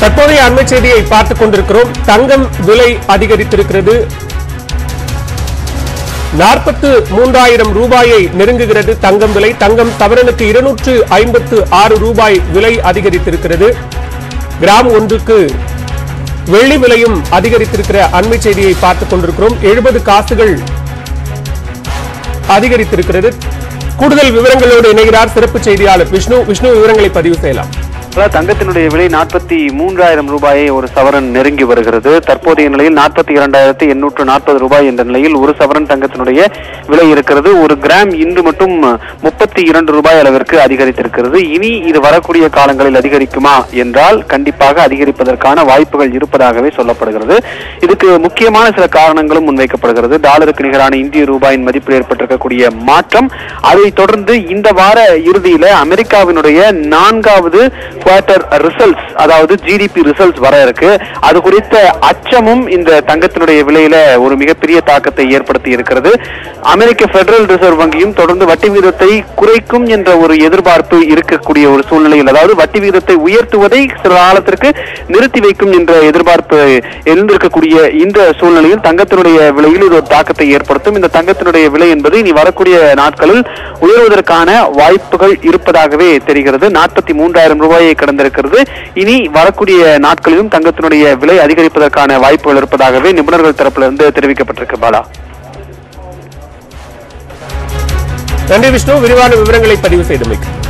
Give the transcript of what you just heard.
தற்போதைய அண்மை செய்தியை பார்த்துக் கொண்டிருக்கிறோம் தங்கம் விலை அதிகரித்திருக்கிறது நாற்பத்து மூன்றாயிரம் ரூபாயை நெருங்குகிறது தங்கம் விலை தங்கம் தவறனுக்கு இருநூற்று ஐம்பத்து ஆறு ரூபாய் விலை அதிகரித்திருக்கிறது கிராம் ஒன்றுக்கு வெள்ளி விலையும் அதிகரித்திருக்கிற அண்மை செய்தியை பார்த்துக் கொண்டிருக்கிறோம் எழுபது காசுகள் அதிகரித்திருக்கிறது கூடுதல் விவரங்களோடு இணைகிறார் சிறப்பு செய்தியாளர் விஷ்ணு விஷ்ணு விவரங்களை பதிவு செய்யலாம் அதாவது தங்கத்தினுடைய விலை நாற்பத்தி மூன்றாயிரம் ரூபாயை ஒரு சவரன் நெருங்கி வருகிறது தற்போதைய நிலையில் நாற்பத்தி இரண்டாயிரத்தி எண்ணூற்று நாற்பது ரூபாய் என்ற நிலையில் ஒரு சவரன் தங்கத்தினுடைய விலை இருக்கிறது ஒரு கிராம் இன்று மட்டும் முப்பத்தி இரண்டு ரூபாய் அளவிற்கு அதிகரித்திருக்கிறது இனி இது வரக்கூடிய காலங்களில் அதிகரிக்குமா என்றால் கண்டிப்பாக அதிகரிப்பதற்கான வாய்ப்புகள் இருப்பதாகவே சொல்லப்படுகிறது இதுக்கு முக்கியமான சில காரணங்களும் முன்வைக்கப்படுகிறது டாலருக்கு நிகரான இந்திய ரூபாயின் மதிப்பில் ஏற்பட்டிருக்கக்கூடிய மாற்றம் அதை தொடர்ந்து இந்த வார இறுதியில அமெரிக்காவினுடைய நான்காவது குவார்டர் ரிசல்ட்ஸ் அதாவது ஜிடிபி ரிசல்ட்ஸ் வர இருக்கு அது குறித்த அச்சமும் இந்த தங்கத்தினுடைய விலையில ஒரு மிகப்பெரிய தாக்கத்தை ஏற்படுத்தி இருக்கிறது அமெரிக்க பெடரல் ரிசர்வ் வங்கியும் தொடர்ந்து வட்டி வீதத்தை குறைக்கும் என்ற ஒரு எதிர்பார்ப்பு இருக்கக்கூடிய ஒரு சூழ்நிலையில் அதாவது வட்டி வீதத்தை உயர்த்துவதை சில காலத்திற்கு நிறுத்தி வைக்கும் என்ற எதிர்பார்ப்பு எழுந்திருக்கக்கூடிய இந்த சூழ்நிலையில் தங்கத்தினுடைய விலையில் இது ஒரு தாக்கத்தை ஏற்படுத்தும் இந்த தங்கத்தினுடைய விலை என்பது இனி வரக்கூடிய நாட்களில் உயர்வதற்கான வாய்ப்புகள் இருப்பதாகவே தெரிகிறது நாற்பத்தி மூன்றாயிரம் ரூபாயை கடந்திருக்கிறது இனி வரக்கூடிய நாட்களிலும் தங்கத்தினுடைய விலை அதிகரிப்பதற்கான வாய்ப்புகள் இருப்பதாகவே நிபுணர்கள் தரப்பிலிருந்து தெரிவிக்கப்பட்டிருக்கு பாலா நன்றி விஷ்ணு விரிவான விவரங்களை பதிவு செய்தமைக்கு